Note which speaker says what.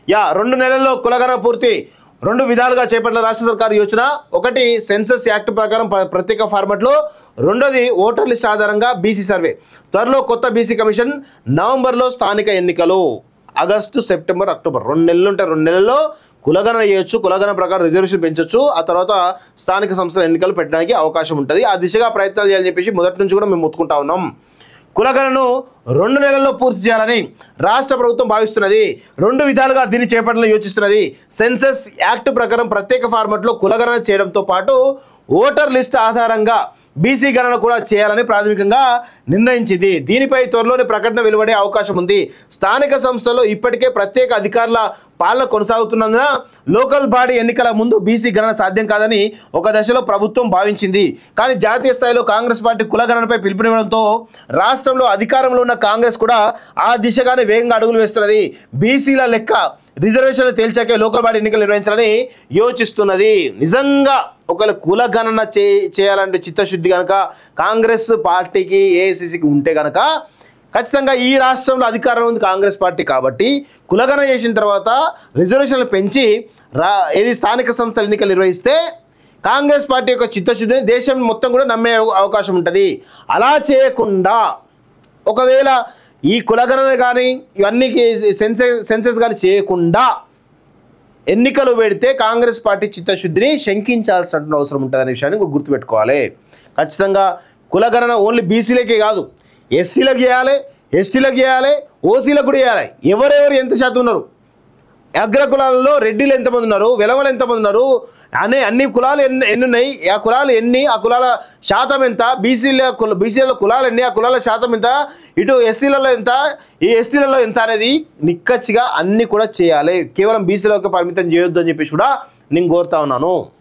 Speaker 1: yeah రెండు నెలల్లో కులగణ పూర్తి రెండు విధాలుగా చేపట్టిన రాష్ట్ర సర్కారు యోచన ఒకటి సెన్సస్ యాక్ట్ ప్రకారం ప- ప్రత్యేక ఫార్మాట్లో రెండోది ఓటర్ లిస్ట్ ఆధారంగా బీసీ సర్వే త్వరలో కొత్త బీసీ కమిషన్ నవంబర్లో స్థానిక ఎన్నికలు ఆగస్టు సెప్టెంబర్ అక్టోబర్ రెండు నెలలు ఉంటాయి రెండు నెలల్లో కులగణన చేయొచ్చు కులగణన ప్రకారం రిజర్వేషన్ పెంచొచ్చు ఆ తర్వాత స్థానిక సంస్థల ఎన్నికలు పెట్టడానికి అవకాశం ఉంటుంది ఆ దిశగా ప్రయత్నాలు చేయాలని చెప్పేసి మొదటి నుంచి కూడా మేము మొత్తుకుంటా ఉన్నాం కులగణను రెండు నెలల్లో పూర్తి చేయాలని రాష్ట్ర ప్రభుత్వం భావిస్తున్నది రెండు విధాలుగా దీన్ని చేపట్టాలని యోచిస్తున్నది సెన్సస్ యాక్ట్ ప్రకారం ప్రత్యేక ఫార్మాట్లో కులగణన చేయడంతో పాటు ఓటర్ లిస్ట్ ఆధారంగా బీసీ గణన కూడా చేయాలని ప్రాథమికంగా నిర్ణయించింది దీనిపై త్వరలోనే ప్రకటన వెలువడే అవకాశం ఉంది స్థానిక సంస్థల్లో ఇప్పటికే ప్రత్యేక అధికారుల పాలన కొనసాగుతున్నందున లోకల్ బాడీ ఎన్నికల ముందు బీసీ గణన సాధ్యం కాదని ఒక దశలో ప్రభుత్వం భావించింది కానీ జాతీయ స్థాయిలో కాంగ్రెస్ పార్టీ కులగణనపై పిలుపునివ్వడంతో రాష్ట్రంలో అధికారంలో ఉన్న కాంగ్రెస్ కూడా ఆ దిశగానే వేగంగా అడుగులు వేస్తున్నది బీసీల లెక్క రిజర్వేషన్లు తేల్చాకే లోకల్ బాడీ ఎన్నికలు నిర్వహించాలని యోచిస్తున్నది నిజంగా ఒకవేళ కులగణన చే చేయాలంటే చిత్తశుద్ధి కనుక కాంగ్రెస్ పార్టీకి ఏఐసిసికి ఉంటే కనుక ఖచ్చితంగా ఈ రాష్ట్రంలో అధికారం ఉంది కాంగ్రెస్ పార్టీ కాబట్టి కులగణన చేసిన తర్వాత రిజర్వేషన్లు పెంచి రా ఏది స్థానిక సంస్థల ఎన్నికలు నిర్వహిస్తే కాంగ్రెస్ పార్టీ యొక్క చిత్తశుద్ధిని దేశం మొత్తం కూడా నమ్మే అవ- అవకాశం ఉంటుంది అలా చేయకుండా ఒకవేళ ఈ కులగణన కానీ ఇవన్నీ సెన్సెస్ సెన్సెస్ కానీ చేయకుండా ఎన్నికలు పెడితే కాంగ్రెస్ పార్టీ చిత్తశుద్ధిని శంకించాల్సిన అవసరం ఉంటుందనే విషయాన్ని కూడా గుర్తుపెట్టుకోవాలి ఖచ్చితంగా కులగణన ఓన్లీ బీసీలకే కాదు ఎస్సీలకు చేయాలి ఎస్టీలకు చేయాలి ఓసీలకు కూడా చేయాలి ఎవరెవరు ఎంత శాతం ఉన్నారు అగ్ర కులాలలో రెడ్డిలు ఎంతమంది ఉన్నారు వెలవలు ఎంతమంది ఉన్నారు అనే అన్ని కులాలు ఎన్ని ఎన్ని ఉన్నాయి ఆ కులాలు ఎన్ని ఆ కులాల శాతం ఎంత బీసీల కుల బీసీల కులాలు ఎన్ని ఆ కులాల శాతం ఎంత ఇటు ఎస్సీలలో ఎంత ఈ ఎస్టీలలో ఎంత అనేది నిక్కచ్చిగా అన్ని కూడా చేయాలి కేవలం బీసీలకు పరిమితం చేయొద్దు అని చెప్పేసి కూడా నేను కోరుతా ఉన్నాను